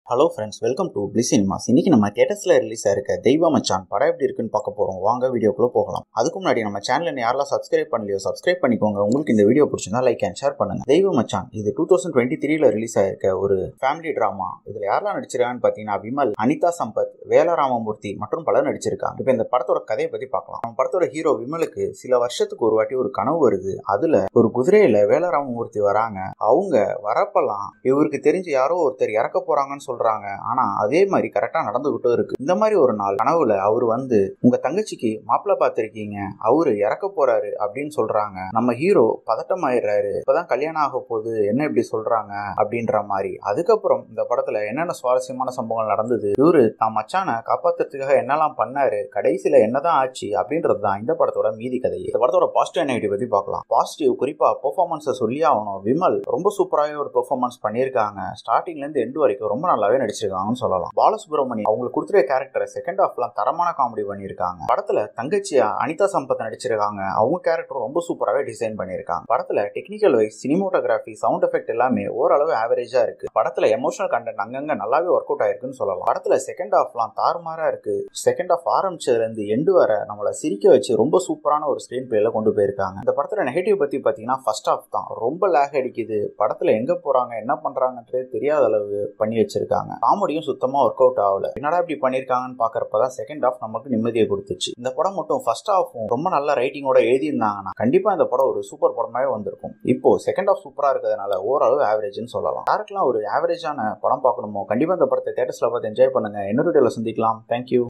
hello friends welcome to பிளி cinemas இன்னைக்கு நம்ம தியேட்டர்ஸ்ல ரிலீஸ் ஆயிருக்க தெய்வ மச்சான் படம் எப்படி இருக்குன்னு பார்க்க போறோம் வாங்க வீடியோக்குள்ள போகலாம் அதுக்கு முன்னாடி நம்ம சேனல் யாரெல்லாம் சப்ஸ்கிரைப் பண்ணலையோ சப்ஸ்கிரைப் பண்ணிக்கோங்க உங்களுக்கு இந்த வீடியோ பிடிச்சிருந்தா லைக் அண்ட் ஷேர் பண்ணுங்க தெய்வ மச்சான் இது டூ தௌசண்ட் டுவெண்ட்டி த்ரீல ரிலீஸ் ஆயிருக்க ஒரு ஃபேமிலி டிராமா இதுல யாரெல்லாம் நடிச்சிருக்காங்கன்னு பாத்தீங்கன்னா விமல் அனிதா சம்பத் வேலராமமூர்த்தி மற்றும் பலர் நடிச்சிருக்காங்க இப்போ இந்த படத்தோட கதையை பத்தி பார்க்கலாம் நம்ம படத்தோட ஹீரோ விமலுக்கு சில வருஷத்துக்கு ஒரு வாட்டி ஒரு கனவு வருது அதுல ஒரு குதிரையில வேலராமமூர்த்தி வராங்க அவங்க வரப்பெல்லாம் இவருக்கு தெரிஞ்சு யாரோ ஒருத்தர் இறக்க போறாங்கன்னு சொல்றாங்க ஆனா அதே மாதிரி கரெக்டா நடந்துகிட்டும் இருக்கு இந்த மாதிரி ஒரு நாள் கனவுல அவர் வந்து உங்க தங்கச்சிக்கு மாப்பிள்ள பார்த்திருக்கீங்க அவரு இறக்க போறாரு அப்படின்னு சொல்றாங்க நம்ம ஹீரோ பதட்டம் ஆயிடுறாரு இப்பதான் கல்யாணம் ஆக போகுது என்ன இப்படி சொல்றாங்க அப்படின்ற மாதிரி அதுக்கப்புறம் இந்த படத்துல என்னென்ன சுவாரஸ்யமான சம்பவங்கள் நடந்தது இவரு தான் மச்சானை காப்பாத்துறதுக்காக என்னெல்லாம் பண்ணாரு கடைசியில என்னதான் ஆச்சு அப்படின்றது தான் இந்த படத்தோட மீதி கதை இந்த படத்தோட பாசிட்டிவ் நெகட்டிவ் பத்தி பார்க்கலாம் பாசிட்டிவ் குறிப்பா பெர்ஃபார்மன்ஸை சொல்லி ஆகணும் விமல் ரொம்ப சூப்பராகவே ஒரு பெர்ஃபார்மன்ஸ் பண்ணியிருக்காங்க ஸ்டார்டிங்ல இருந்து எண்டு வரைக்கும் ரொம்ப நல்லாவே நடிச்சிருக்காங்கன்னு சொல்லலாம் பாலசுப்ரமணி அவங்களுக்கு கொடுத்துருக்க கேரக்டரை செகண்ட் ஹாஃப்லாம் தரமான காமெடி பண்ணியிருக்காங்க படத்துல தங்கச்சியா அனிதா சம்பத் நடிச்சிருக்காங்க அவங்க கேரக்டர் ரொம்ப சூப்பராகவே டிசைன் பண்ணியிருக்காங்க படத்துல technical wise cinematography sound effect எல்லாமே ஓரளவு ஆவரேஜா இருக்கு படத்துல எமோஷனல் கண்டென்ட் அங்கங்க நல்லாவே ஒர்க் அவுட் ஆயிருக்குன்னு சொல்லலாம் படத்துல செகண்ட் ஹாஃப்லாம் தாறுமாறா இருக்கு செகண்ட் ஹாஃப் ஆரம்பிச்சதுல இருந்து எண்டு வர நம்மள சிரிக்க வச்சு ரொம்ப சூப்பரான ஒரு ஸ்கிரீன் பிளேல கொண்டு போயிருக்காங்க இந்த படத்துல நெகட்டிவ் பத்தி பாத்தீங்கன்னா ஃபர்ஸ்ட் ஹாஃப் தான் ரொம்ப லேக் அடிக்குது படத்துல எங்க போறாங்க என்ன பண்றாங்கன்றது தெரியாத அளவு பண்ணி வச்சிருக்காங்க காமெடியும் சுத்தமா ஒர்க் அவுட் ஆகல என்னடா இப்படி பண்ணிருக்காங்கன்னு பாக்குறப்பதான் செகண்ட் ஹாஃப் நமக்கு நிம்மதியை கொடுத்துச்சு இந்த படம் மட்டும் ஃபர்ஸ்ட் ஹாஃபும் ரொம்ப நல்ல ரைட்டிங்கோட எழுதியிருந்தாங்கன்னா கண்டிப்பா இந்த படம் ஒரு சூப்பர் படமாவே வந்திருக்கும் இப்போ செகண்ட் ஹாஃப் சூப்பரா இருக்கிறதுனால ஓரளவு ஆவரேஜ்னு சொல்லலாம் யாருக்கெல்லாம் ஒரு ஆவரேஜான படம் பார்க்கணுமோ கண்டிப்பா இந்த படத்தை தேட்டர்ஸ்ல பார்த்து என்ஜாய் பண்ணுங்க இன்னொரு வீடியோல சந்திக்கலாம் தேங்க்யூ